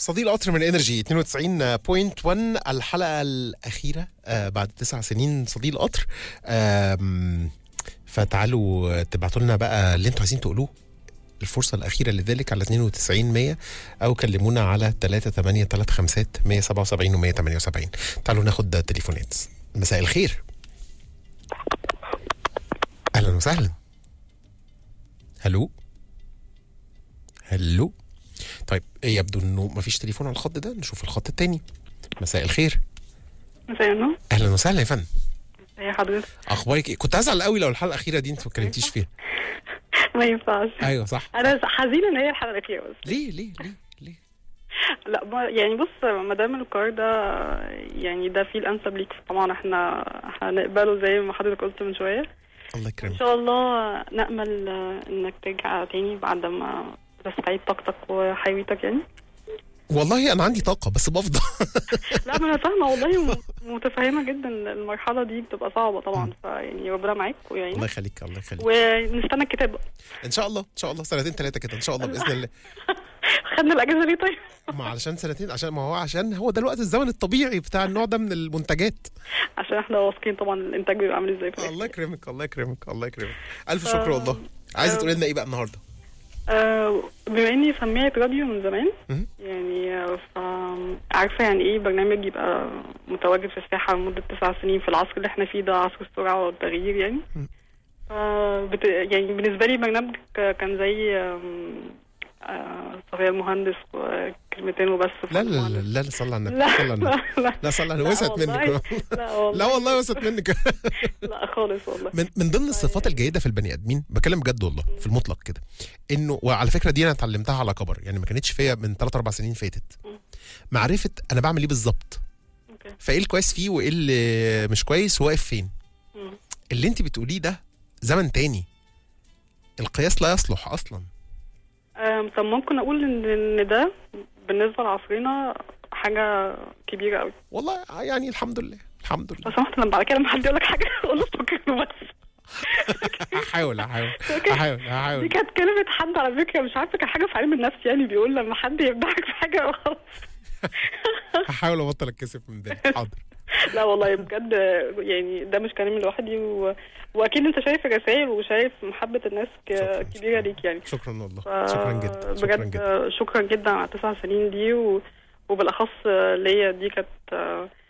صديق القطر من انرجي 92.1 الحلقه الاخيره آه بعد تسع سنين صديق القطر آم، فتعالوا تبعتوا لنا بقى اللي انتوا عايزين تقولوه الفرصة الأخيرة لذلك على 92 100 أو كلمونا على 3835 177 و 178 تعالوا ناخد تليفونات مساء الخير أهلا وسهلا هلو هلو طيب يبدو انه مفيش تليفون على الخط ده نشوف الخط التاني مساء الخير مساء النور اهلا وسهلا يا فندم يا حضرتك اخبارك ايه كنت هزعل قوي لو الحلقه الاخيره دي انت ما اتكلمتيش فيها ما ينفعش ايوه صح انا حزينه ان هي الحلقه الاخيره بس ليه ليه ليه ليه لا ما يعني بص ما دام القرار ده يعني ده فيه الانسب ليك طبعا احنا هنقبله زي ما حضرتك قلت من شويه الله ان يكرمك شاء الله نامل انك ترجع تاني بعد ما تستعيد طاقتك وحيويتك يعني والله انا عندي طاقه بس بفضى لا ما انا فاهمه والله م- متفهمه جدا المرحله دي بتبقى صعبه طبعا فيعني ربنا معاك الله ويعينك يخليك الله يخليك ونستنى الكتاب بقى. ان شاء الله ان شاء الله سنتين ثلاثه كده ان شاء الله باذن الله خدنا الاجازه ليه طيب ما علشان سنتين عشان ما هو عشان هو ده الوقت الزمن الطبيعي بتاع النوع ده من المنتجات عشان احنا واثقين طبعا الانتاج بيبقى عامل ازاي في الآخر. الله يكرمك الله يكرمك الله يكرمك الف شكر والله عايزه تقولي لنا ايه بقى النهارده آه، بما اني سميت راديو من زمان مهم. يعني آه، ف عارفه يعني ايه برنامج يبقى متواجد في الساحه لمده تسع سنين في العصر اللي احنا فيه ده عصر السرعه والتغيير يعني مم. ف بت... يعني بالنسبه لي برنامج ك- كان زي آم، آه، صغير المهندس وكلمتين وبس لا لا لا لا لا صلى على النبي لا صلى على النبي لا لا لا صلى على لا وسعت والله. منك لا والله لا والله وسعت منك لا خالص والله من من ضمن الصفات الجيده في البني ادمين بكلم بجد والله في المطلق كده انه وعلى فكره دي انا اتعلمتها على كبر يعني ما كانتش فيا من 3 4 سنين فاتت معرفه انا بعمل ايه بالظبط اوكي فايه الكويس فيه وايه اللي مش كويس وواقف فين مم. اللي انت بتقوليه ده زمن تاني القياس لا يصلح اصلا آم، طب ممكن اقول ان ان ده بالنسبه لعصرنا حاجه كبيره قوي والله يعني الحمد لله الحمد لله لو سمحت لما بعد كده لما حد يقول لك حاجه قول له فكرني بس هحاول هحاول هحاول دي هحاول كانت كلمه حد على فكره مش عارفه كان حاجه في علم النفس يعني بيقول لما حد يمدحك في حاجه خلاص هحاول ابطل اتكسف من ده حاضر لا والله بجد يعني ده مش كلامي لوحدي و... واكيد انت شايف الرسائل وشايف محبه الناس ك... شكراً، كبيره ليك يعني شكرا والله ف- شكرا جدا شكرا بجد جدا شكرا جدا على التسع سنين دي و... وبالاخص ليا دي كانت